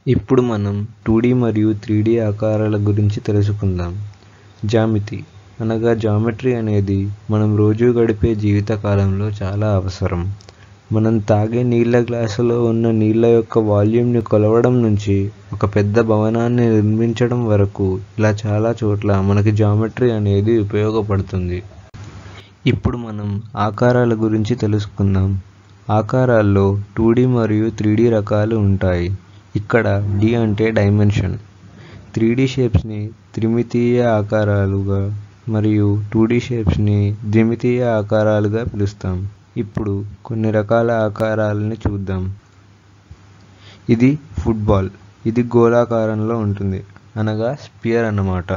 ఇప్పుడు మనం two D మరియు త్రీ డీ ఆకారాల గురించి తెలుసుకుందాం జ్యామితి అనగా జామెట్రీ అనేది మనం రోజు గడిపే జీవిత కాలంలో చాలా అవసరం మనం తాగే నీళ్ళ గ్లాసులో ఉన్న నీళ్ళ యొక్క వాల్యూమ్ని కొలవడం నుంచి ఒక పెద్ద భవనాన్ని నిర్మించడం వరకు ఇలా చాలా చోట్ల మనకి జామెట్రీ అనేది ఉపయోగపడుతుంది ఇప్పుడు మనం ఆకారాల గురించి తెలుసుకుందాం ఆకారాల్లో టూ డీ మరియు త్రీ డీ రకాలు ఉంటాయి ఇక్కడ డి అంటే డైమెన్షన్ త్రీ డీ షేప్స్ని త్రిమితీయ ఆకారాలుగా మరియు టూ డీ షేప్స్ని ద్విమితీయ ఆకారాలుగా పిలుస్తాం ఇప్పుడు కొన్ని రకాల ఆకారాలని చూద్దాం ఇది ఫుట్బాల్ ఇది గోళాకారంలో ఉంటుంది అనగా స్పియర్ అన్నమాట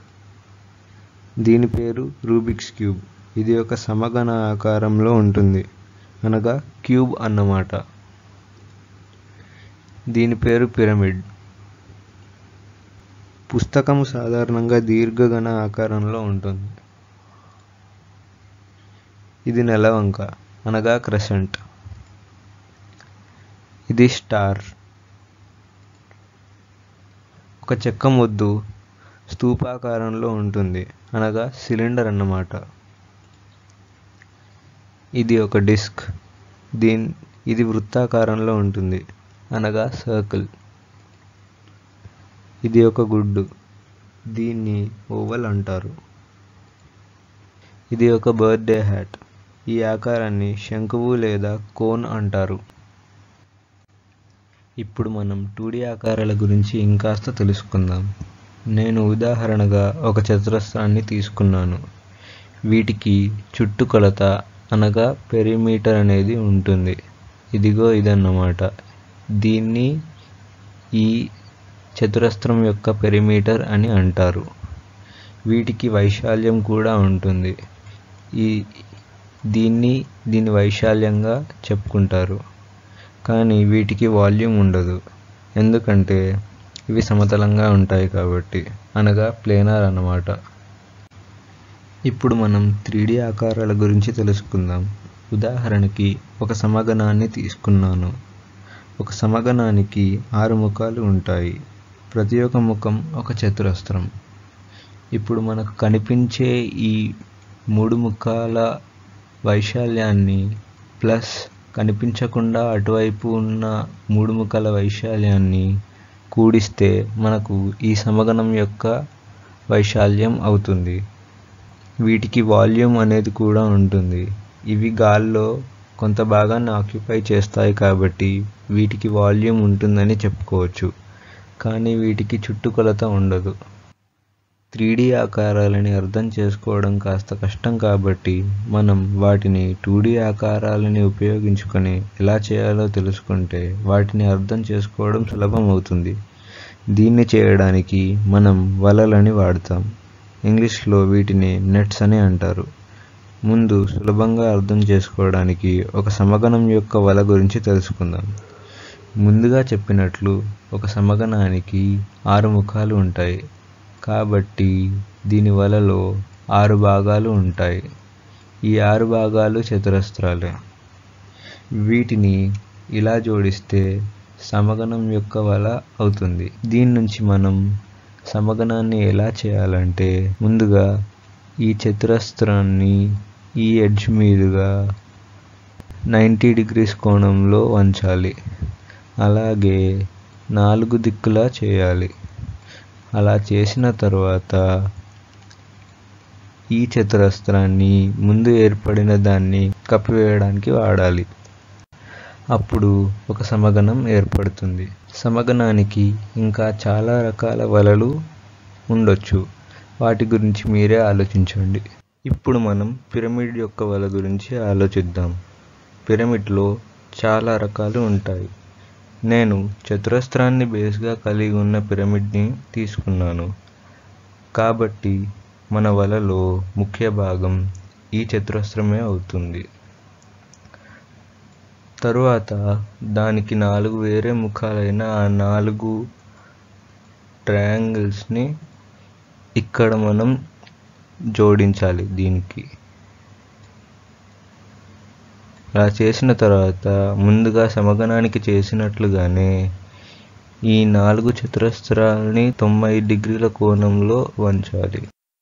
దీని పేరు రూబిక్స్ క్యూబ్ ఇది ఒక సమగణ ఆకారంలో ఉంటుంది అనగా క్యూబ్ అన్నమాట దీని పేరు పిరమిడ్ పుస్తకం సాధారణంగా దీర్ఘగణ ఆకారంలో ఉంటుంది ఇది నెలవంక అనగా క్రెసెంట్ ఇది స్టార్ ఒక చెక్క ముద్దు స్తూపాకారంలో ఉంటుంది అనగా సిలిండర్ అన్నమాట ఇది ఒక డిస్క్ దీన్ ఇది వృత్తాకారంలో ఉంటుంది అనగా సర్కిల్ ఇది ఒక గుడ్డు దీన్ని ఓవల్ అంటారు ఇది ఒక బర్త్డే హ్యాట్ ఈ ఆకారాన్ని శంకువు లేదా కోన్ అంటారు ఇప్పుడు మనం టూ డీ ఆకారాల గురించి ఇంకాస్త తెలుసుకుందాం నేను ఉదాహరణగా ఒక చతురస్రాన్ని తీసుకున్నాను వీటికి చుట్టుకొలత అనగా పెరిమీటర్ అనేది ఉంటుంది ఇదిగో ఇదన్నమాట దీన్ని ఈ చతురస్రం యొక్క పెరిమీటర్ అని అంటారు వీటికి వైశాల్యం కూడా ఉంటుంది ఈ దీన్ని దీని వైశాల్యంగా చెప్పుకుంటారు కానీ వీటికి వాల్యూమ్ ఉండదు ఎందుకంటే ఇవి సమతలంగా ఉంటాయి కాబట్టి అనగా ప్లేనార్ అన్నమాట ఇప్పుడు మనం త్రీ డీ ఆకారాల గురించి తెలుసుకుందాం ఉదాహరణకి ఒక సమగణాన్ని తీసుకున్నాను ఒక సమగణానికి ఆరు ముఖాలు ఉంటాయి ప్రతి ఒక్క ముఖం ఒక చతురస్రం ఇప్పుడు మనకు కనిపించే ఈ మూడు ముఖాల వైశాల్యాన్ని ప్లస్ కనిపించకుండా అటువైపు ఉన్న మూడు ముఖాల వైశాల్యాన్ని కూడిస్తే మనకు ఈ సమగణం యొక్క వైశాల్యం అవుతుంది వీటికి వాల్యూమ్ అనేది కూడా ఉంటుంది ఇవి గాల్లో కొంత భాగాన్ని ఆక్యుపై చేస్తాయి కాబట్టి వీటికి వాల్యూమ్ ఉంటుందని చెప్పుకోవచ్చు కానీ వీటికి చుట్టుకొలత ఉండదు త్రీ డీ ఆకారాలని అర్థం చేసుకోవడం కాస్త కష్టం కాబట్టి మనం వాటిని టూ డీ ఆకారాలని ఉపయోగించుకొని ఎలా చేయాలో తెలుసుకుంటే వాటిని అర్థం చేసుకోవడం సులభం అవుతుంది దీన్ని చేయడానికి మనం వలలని వాడతాం ఇంగ్లీష్లో వీటిని నెట్స్ అని అంటారు ముందు సులభంగా అర్థం చేసుకోవడానికి ఒక సమగణం యొక్క వల గురించి తెలుసుకుందాం ముందుగా చెప్పినట్లు ఒక సమగణానికి ఆరు ముఖాలు ఉంటాయి కాబట్టి దీని వలలో ఆరు భాగాలు ఉంటాయి ఈ ఆరు భాగాలు చతురస్రాలే వీటిని ఇలా జోడిస్తే సమగణం యొక్క వల అవుతుంది దీని నుంచి మనం సమగణాన్ని ఎలా చేయాలంటే ముందుగా ఈ చతురస్రాన్ని ఈ ఎడ్జ్ మీదుగా నైంటీ డిగ్రీస్ కోణంలో వంచాలి అలాగే నాలుగు దిక్కులా చేయాలి అలా చేసిన తర్వాత ఈ చతురస్రాన్ని ముందు ఏర్పడిన దాన్ని కప్పివేయడానికి వాడాలి అప్పుడు ఒక సమగణం ఏర్పడుతుంది సమగణానికి ఇంకా చాలా రకాల వలలు ఉండొచ్చు వాటి గురించి మీరే ఆలోచించండి ఇప్పుడు మనం పిరమిడ్ యొక్క వల గురించి ఆలోచిద్దాం పిరమిడ్లో చాలా రకాలు ఉంటాయి నేను చతురస్రాన్ని బేస్గా కలిగి ఉన్న పిరమిడ్ని తీసుకున్నాను కాబట్టి మన వలలో ముఖ్య భాగం ఈ చతురస్రమే అవుతుంది తరువాత దానికి నాలుగు వేరే ముఖాలైన ఆ నాలుగు ట్రయాంగిల్స్ని ఇక్కడ మనం జోడించాలి దీనికి అలా చేసిన తర్వాత ముందుగా సమగణానికి చేసినట్లుగానే ఈ నాలుగు చతురస్రాల్ని తొంభై డిగ్రీల కోణంలో వంచాలి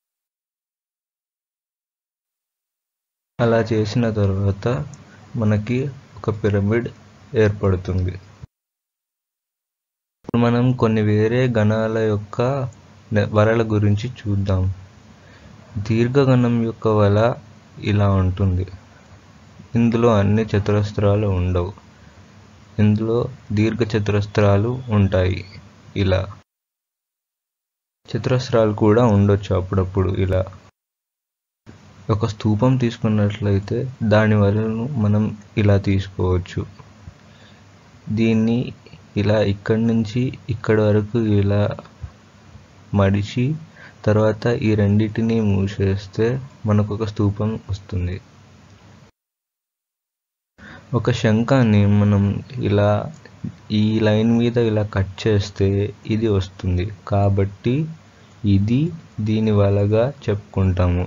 అలా చేసిన తర్వాత మనకి ఒక పిరమిడ్ ఏర్పడుతుంది ఇప్పుడు మనం కొన్ని వేరే గణాల యొక్క వలల గురించి చూద్దాం దీర్ఘగణం యొక్క వల ఇలా ఉంటుంది ఇందులో అన్ని చతురస్రాలు ఉండవు ఇందులో దీర్ఘ చతురస్రాలు ఉంటాయి ఇలా చతురస్రాలు కూడా ఉండొచ్చు అప్పుడప్పుడు ఇలా ఒక స్తూపం తీసుకున్నట్లయితే దాని వలను మనం ఇలా తీసుకోవచ్చు దీన్ని ఇలా ఇక్కడి నుంచి ఇక్కడి వరకు ఇలా మడిచి తర్వాత ఈ రెండింటిని మూసేస్తే మనకు ఒక స్తూపం వస్తుంది ఒక శంఖాన్ని మనం ఇలా ఈ లైన్ మీద ఇలా కట్ చేస్తే ఇది వస్తుంది కాబట్టి ఇది దీని వలగా చెప్పుకుంటాము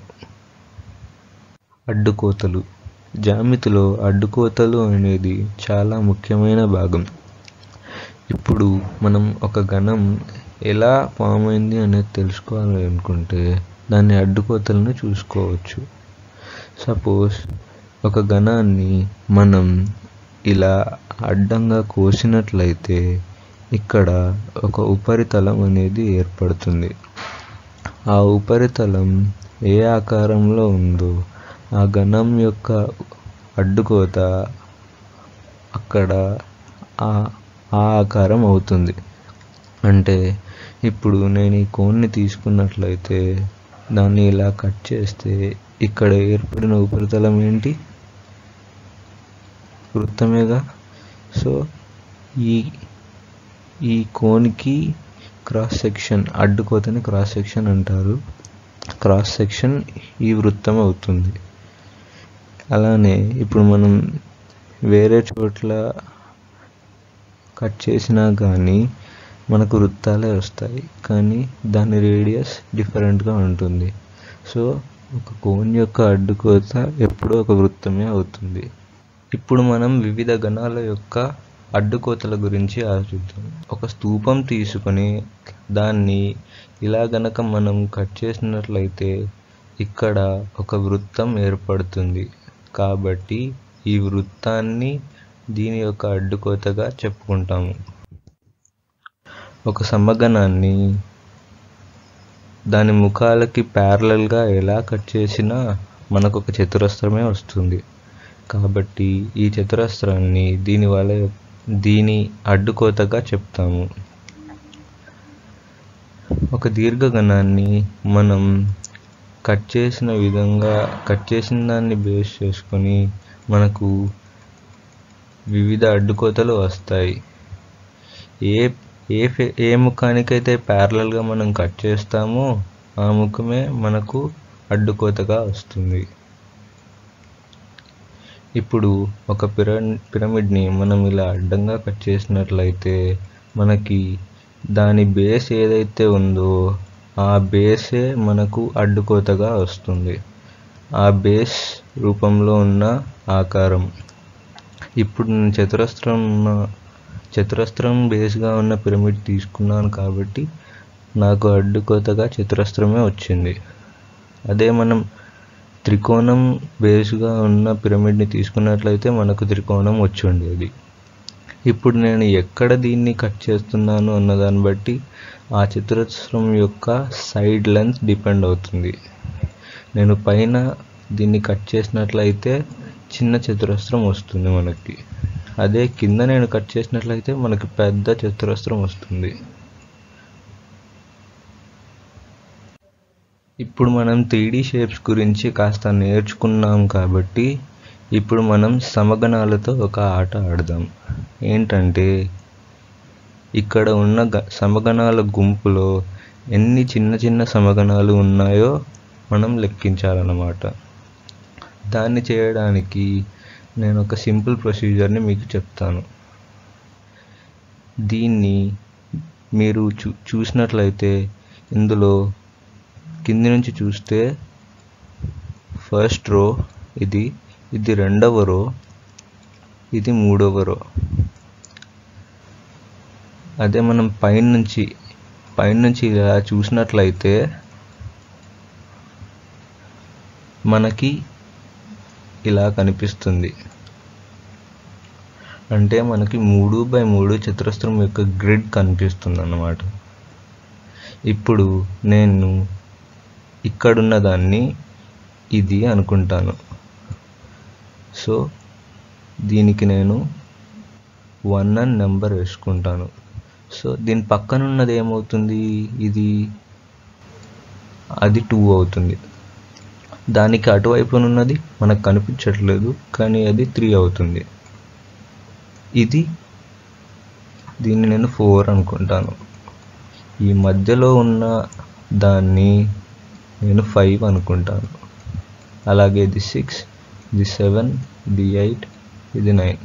అడ్డుకోతలు జామితిలో అడ్డుకోతలు అనేది చాలా ముఖ్యమైన భాగం ఇప్పుడు మనం ఒక గణం ఎలా ఫామ్ అయింది అనేది తెలుసుకోవాలి అనుకుంటే దాని అడ్డుకోతలను చూసుకోవచ్చు సపోజ్ ఒక గణాన్ని మనం ఇలా అడ్డంగా కోసినట్లయితే ఇక్కడ ఒక ఉపరితలం అనేది ఏర్పడుతుంది ఆ ఉపరితలం ఏ ఆకారంలో ఉందో ఆ గణం యొక్క అడ్డుకోత అక్కడ ఆ ఆ ఆకారం అవుతుంది అంటే ఇప్పుడు నేను ఈ కోన్ని తీసుకున్నట్లయితే దాన్ని ఇలా కట్ చేస్తే ఇక్కడ ఏర్పడిన ఉపరితలం ఏంటి వృత్తమేగా సో ఈ ఈ కోన్కి క్రాస్ సెక్షన్ అడ్డుకోతని క్రాస్ సెక్షన్ అంటారు క్రాస్ సెక్షన్ ఈ వృత్తం అవుతుంది అలానే ఇప్పుడు మనం వేరే చోట్ల కట్ చేసినా కానీ మనకు వృత్తాలే వస్తాయి కానీ దాని రేడియస్ డిఫరెంట్గా ఉంటుంది సో ఒక కోన్ యొక్క అడ్డుకోత ఎప్పుడూ ఒక వృత్తమే అవుతుంది ఇప్పుడు మనం వివిధ గణాల యొక్క అడ్డుకోతల గురించి ఆలోచిద్దాం ఒక స్తూపం తీసుకొని దాన్ని ఇలా గనక మనం కట్ చేసినట్లయితే ఇక్కడ ఒక వృత్తం ఏర్పడుతుంది కాబట్టి ఈ వృత్తాన్ని దీని యొక్క అడ్డుకోతగా చెప్పుకుంటాము ఒక సమగణాన్ని దాని ముఖాలకి ప్యారలల్గా ఎలా కట్ చేసినా మనకు ఒక చతురస్రమే వస్తుంది కాబట్టి ఈ చతురస్రాన్ని దీని వల్ల దీని అడ్డుకోతగా చెప్తాము ఒక దీర్ఘగణాన్ని మనం కట్ చేసిన విధంగా కట్ చేసిన దాన్ని బేస్ చేసుకొని మనకు వివిధ అడ్డుకోతలు వస్తాయి ఏ ఏ ఏ ముఖానికైతే ప్యారలల్గా మనం కట్ చేస్తామో ఆ ముఖమే మనకు అడ్డుకోతగా వస్తుంది ఇప్పుడు ఒక పిర పిరమిడ్ని మనం ఇలా అడ్డంగా కట్ చేసినట్లయితే మనకి దాని బేస్ ఏదైతే ఉందో ఆ బేసే మనకు అడ్డుకోతగా వస్తుంది ఆ బేస్ రూపంలో ఉన్న ఆకారం ఇప్పుడు నేను చతురస్రం ఉన్న చతురస్రం బేస్గా ఉన్న పిరమిడ్ తీసుకున్నాను కాబట్టి నాకు అడ్డుకోతగా చతురస్రమే వచ్చింది అదే మనం త్రికోణం బేస్గా ఉన్న పిరమిడ్ని తీసుకున్నట్లయితే మనకు త్రికోణం వచ్చి ఉండేది ఇప్పుడు నేను ఎక్కడ దీన్ని కట్ చేస్తున్నాను అన్న దాన్ని బట్టి ఆ చతురస్రం యొక్క సైడ్ లెంత్ డిపెండ్ అవుతుంది నేను పైన దీన్ని కట్ చేసినట్లయితే చిన్న చతురస్రం వస్తుంది మనకి అదే కింద నేను కట్ చేసినట్లయితే మనకి పెద్ద చతురస్రం వస్తుంది ఇప్పుడు మనం త్రీ షేప్స్ గురించి కాస్త నేర్చుకున్నాం కాబట్టి ఇప్పుడు మనం సమగణాలతో ఒక ఆట ఆడదాం ఏంటంటే ఇక్కడ ఉన్న గ సమగణాల గుంపులో ఎన్ని చిన్న చిన్న సమగణాలు ఉన్నాయో మనం లెక్కించాలన్నమాట దాన్ని చేయడానికి నేను ఒక సింపుల్ ప్రొసీజర్ని మీకు చెప్తాను దీన్ని మీరు చూ చూసినట్లయితే ఇందులో కింది నుంచి చూస్తే ఫస్ట్ రో ఇది ఇది రెండవ రో ఇది మూడవ రో అదే మనం పైనుంచి పైనుంచి ఇలా చూసినట్లయితే మనకి ఇలా కనిపిస్తుంది అంటే మనకి మూడు బై మూడు చతురస్రం యొక్క గ్రిడ్ కనిపిస్తుంది అన్నమాట ఇప్పుడు నేను ఇక్కడున్న దాన్ని ఇది అనుకుంటాను సో దీనికి నేను వన్ అని నెంబర్ వేసుకుంటాను సో దీని పక్కన ఉన్నది ఏమవుతుంది ఇది అది టూ అవుతుంది దానికి అటువైపున ఉన్నది మనకు కనిపించట్లేదు కానీ అది త్రీ అవుతుంది ఇది దీన్ని నేను ఫోర్ అనుకుంటాను ఈ మధ్యలో ఉన్న దాన్ని నేను ఫైవ్ అనుకుంటాను అలాగే ఇది సిక్స్ ఇది సెవెన్ ఇది ఎయిట్ ఇది నైన్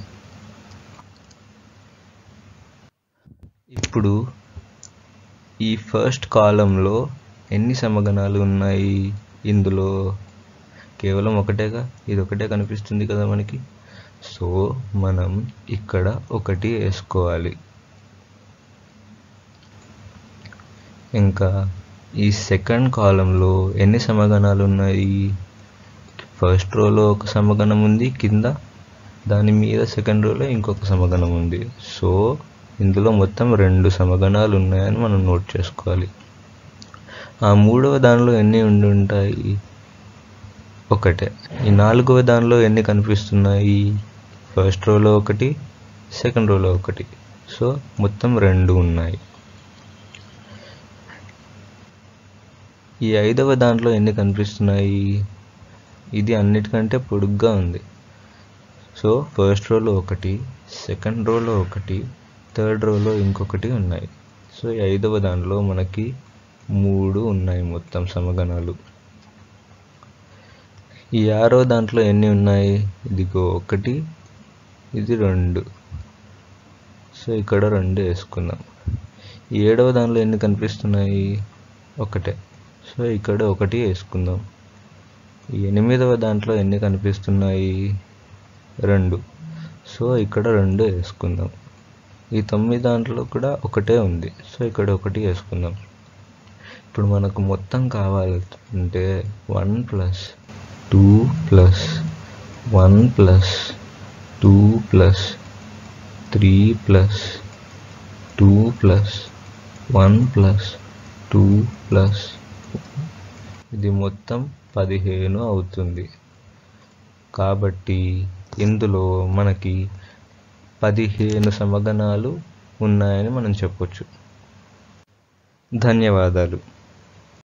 ఇప్పుడు ఈ ఫస్ట్ కాలంలో ఎన్ని సమగణాలు ఉన్నాయి ఇందులో కేవలం ఒకటేగా ఇది ఒకటే కనిపిస్తుంది కదా మనకి సో మనం ఇక్కడ ఒకటి వేసుకోవాలి ఇంకా ఈ సెకండ్ కాలంలో ఎన్ని సమగణాలు ఉన్నాయి ఫస్ట్ రోలో ఒక సమగణం ఉంది కింద దాని మీద సెకండ్ రోలో ఇంకొక సమగణం ఉంది సో ఇందులో మొత్తం రెండు సమగణాలు ఉన్నాయని మనం నోట్ చేసుకోవాలి ఆ మూడవ దానిలో ఎన్ని ఉండి ఉంటాయి ఒకటే ఈ నాలుగవ దానిలో ఎన్ని కనిపిస్తున్నాయి ఫస్ట్ రోలో ఒకటి సెకండ్ రోలో ఒకటి సో మొత్తం రెండు ఉన్నాయి ఈ ఐదవ దాంట్లో ఎన్ని కనిపిస్తున్నాయి ఇది అన్నిటికంటే పొడుగ్గా ఉంది సో ఫస్ట్ రోలో ఒకటి సెకండ్ రోలో ఒకటి థర్డ్ రోలో ఇంకొకటి ఉన్నాయి సో ఈ ఐదవ దానిలో మనకి మూడు ఉన్నాయి మొత్తం సమగణాలు ఈ ఆరో దాంట్లో ఎన్ని ఉన్నాయి ఇదిగో ఒకటి ఇది రెండు సో ఇక్కడ రెండు వేసుకుందాం ఈ ఏడవ దానిలో ఎన్ని కనిపిస్తున్నాయి ఒకటే సో ఇక్కడ ఒకటి వేసుకుందాం ఈ ఎనిమిదవ దాంట్లో ఎన్ని కనిపిస్తున్నాయి రెండు సో ఇక్కడ రెండు వేసుకుందాం ఈ తొమ్మిది దాంట్లో కూడా ఒకటే ఉంది సో ఇక్కడ ఒకటి వేసుకుందాం ఇప్పుడు మనకు మొత్తం కావాలంటే one plus two plus one plus two plus three plus two plus one plus two plus ఇది మొత్తం పదిహేను అవుతుంది కాబట్టి ఇందులో మనకి పదిహేను సమగణాలు ఉన్నాయని మనం చెప్పొచ్చు ధన్యవాదాలు